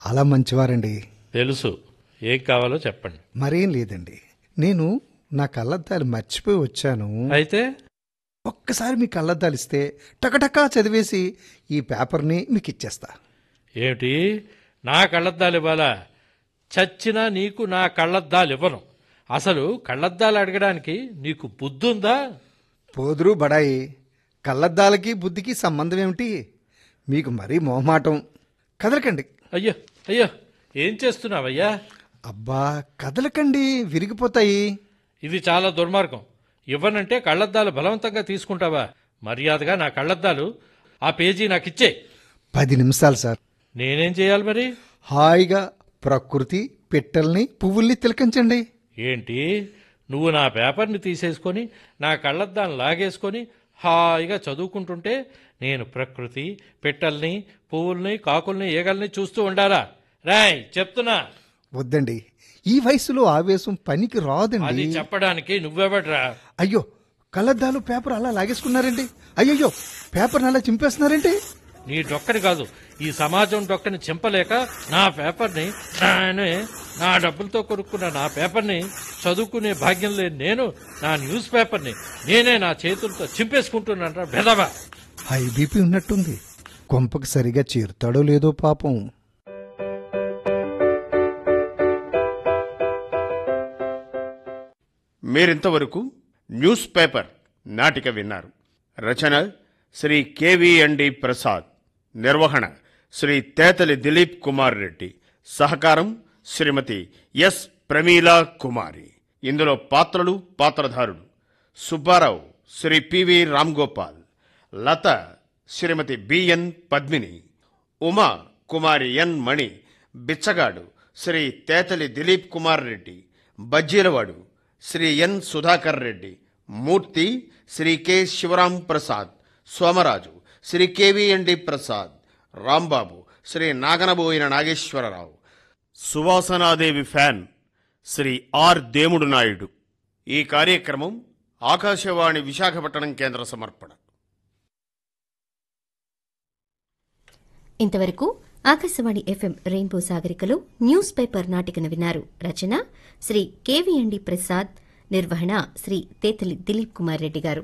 అలా మంచివారండి తెలుసు ఏం కావాలో చెప్పండి మరేం లేదండి నేను నా కళ్ళద్దాలు మర్చిపోయి వచ్చాను అయితే ఒక్కసారి మీ కళ్ళద్దాలు ఇస్తే టకటకా చదివేసి ఈ పేపర్ని మీకు ఇచ్చేస్తా ఏమిటి నా కళ్ళద్దాలు ఇవ్వాలా చచ్చినా నీకు నా కళ్ళద్దాలు ఇవ్వను అసలు కళ్ళద్దాలు అడగడానికి నీకు బుద్ధుందా పోదురు బడాయి కళ్ళద్దాలకి బుద్ధికి సంబంధం ఏమిటి మీకు మరీ మొహమాటం కదలకండి అయ్యో అయ్యో ఏం చేస్తున్నావయ్యా అబ్బా కదలకండి విరిగిపోతాయి ఇది చాలా దుర్మార్గం ఇవ్వనంటే కళ్ళద్దాలు బలవంతంగా తీసుకుంటావా మర్యాదగా నా కళ్ళద్దాలు ఆ పేజీ నాకు ఇచ్చే పది నిమిషాలు సార్ నేనేం చేయాలి మరి హాయిగా ప్రకృతి పిట్టల్ని పువ్వుల్ని తిలకించండి ఏంటి నువ్వు నా పేపర్ని తీసేసుకొని నా కళ్ళద్దాన్ని లాగేసుకొని హాయిగా చదువుకుంటుంటే నేను ప్రకృతి పిట్టల్ని పువ్వుల్ని కాకుల్ని ఈగల్ని చూస్తూ ఉండాలా రాయ్ చెప్తున్నా వద్దండి ఈ వయసులో ఆవేశం పనికి అది రాదండి చెప్పడానికి నువ్వెవడ్రా అయ్యో కళ్ళద్దాలు పేపర్ అలా లాగేసుకున్నారండి అయ్యయ్యో పేపర్ని అలా చింపేస్తున్నారండి నీ డొక్కని కాదు ఈ సమాజం డొక్కని చింపలేక నా పేపర్ని నానే నా డబ్బులతో కొనుక్కున్న నా పేపర్ని చదువుకునే భాగ్యం లేని నేను నా న్యూస్ పేపర్ని నేనే నా చేతులతో చింపేసుకుంటున్నాను బెదవా హై బీపీ ఉన్నట్టుంది కొంపకి సరిగా చేరుతాడో లేదో పాపం మీరింతవరకు న్యూస్ పేపర్ నాటిక విన్నారు రచన శ్రీ కెవిఎండి ప్రసాద్ నిర్వహణ శ్రీ తేతలి దిలీప్ కుమార్ రెడ్డి సహకారం శ్రీమతి ఎస్ ప్రమీలా కుమారి ఇందులో పాత్రలు పాత్రధారులు Subbarao Shri PV Ramgopal Latha Shrimati BN Padmini Uma Kumari N Mani బిచ్చగాడు శ్రీ తేతలి దిలీప్ కుమార్ రెడ్డి బజ్జీలవాడు Shri N Sudhakar Reddy Murthy Shri K Sivaram Prasad Somaraju Shri KVMD Prasad Rambabu Shri Naganaboina Nageswararao Suvasanadevi fan Shri R Demudu Naidu ఈ కార్యక్రమం ఆకాశవాణి విశాఖపట్నం కేంద్ర సమర్పణ ఇంతవరకు ఆకాశవాణి ఎఫ్ఎం రెయిన్బో సాగరికలో న్యూస్ పేపర్ నాటికను విన్నారు రచన శ్రీ కేవీఎండి ప్రసాద్ నిర్వహణ శ్రీ తేతలి దిలీప్ కుమార్ రెడ్డి గారు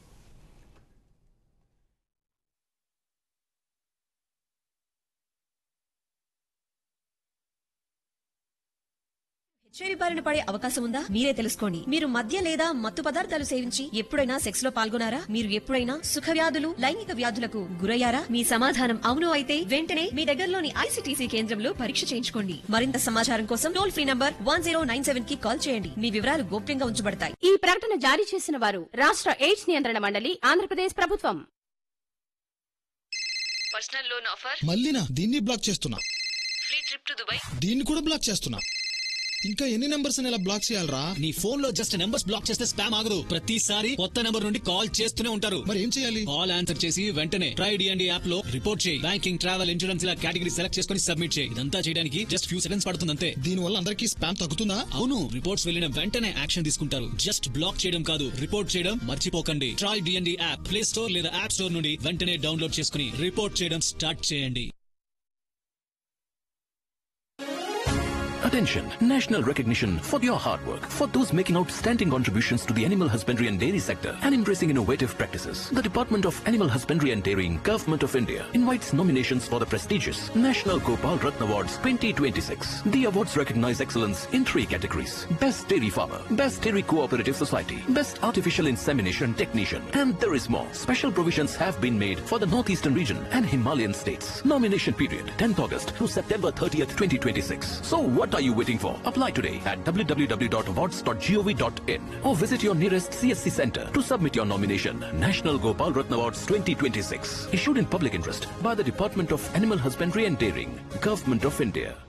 హెచ్ఐవి బారిన పడే అవకాశం ఉందా మీరే తెలుసుకోండి మీరు మద్య లేదా మత్తు పదార్థాలు సేవించి ఎప్పుడైనా సెక్స్ లో పాల్గొనారా మీరు ఎప్పుడైనా సుఖ వ్యాధులు లైంగిక వ్యాధులకు గురయ్యారా మీ సమాధానం అవును అయితే వెంటనే మీ దగ్గరలోని ఐసిటీసీ కేంద్రంలో పరీక్ష చేయించుకోండి మరింత సమాచారం కోసం టోల్ ఫ్రీ నంబర్ వన్ కి కాల్ చేయండి మీ వివరాలు గోప్యంగా ఉంచబడతాయి ఈ ప్రకటన జారీ చేసిన వారు రాష్ట్ర ఎయిడ్స్ నియంత్రణ మండలి ఆంధ్రప్రదేశ్ ప్రభుత్వం పర్సనల్ లోన్ ఆఫర్ మళ్ళీనా దీన్ని బ్లాక్ చేస్తున్నా ఫ్రీ ట్రిప్ టు దుబాయ్ దీన్ని కూడా బ్లాక్ చేస్తున్నా ఇంకా ఎన్ని నెంబర్స్ ఇలా బ్లాక్ చేయాలరా నీ ఫోన్ లో జస్ట్ నెంబర్స్ బ్లాక్ చేస్తే స్పామ్ ఆగదు ప్రతిసారి కొత్త నెంబర్ నుండి కాల్ చేస్తూనే ఉంటారు మరి ఏం చేయాలి కాల్ ఆన్సర్ చేసి వెంటనే ట్రై డిఎండి యాప్ లో రిపోర్ట్ చేయి బ్యాంకింగ్ ట్రావెల్ ఇన్సూరెన్స్ ఇలా కేటగిరీ సెలెక్ట్ చేసుకుని సబ్మిట్ చేయి ఇదంతా చేయడానికి జస్ట్ ఫ్యూ సెకండ్స్ పడుతుంది అంతే దీని వల్ల అందరికీ స్పామ్ తగ్గుతుందా అవును రిపోర్ట్స్ వెళ్ళిన వెంటనే యాక్షన్ తీసుకుంటారు జస్ట్ బ్లాక్ చేయడం కాదు రిపోర్ట్ చేయడం మర్చిపోకండి try DND app play store లేదా యాప్ స్టోర్ నుండి వెంటనే డౌన్లోడ్ చేసుకుని రిపోర్ట్ చేయడం స్టార్ట్ చేయండి Attention! National recognition for your hard work. For those making outstanding contributions to the animal husbandry and dairy sector and embracing innovative practices, the Department of Animal Husbandry and Dairying, Government of India invites nominations for the prestigious National Gopal Ratna Awards 2026. The awards recognize excellence in three categories. Best Dairy Farmer, Best Dairy Cooperative Society, Best Artificial Insemination Technician, and there is more. Special provisions have been made for the Northeastern region and Himalayan states. Nomination period 10th August to September 30th, 2026. So what are you waiting for? Apply today at www.awards.gov.in or visit your nearest CSC center to submit your nomination. National Gopal Ratna Awards 2026. Issued in public interest by the Department of Animal Husbandry and Dairying, Government of India.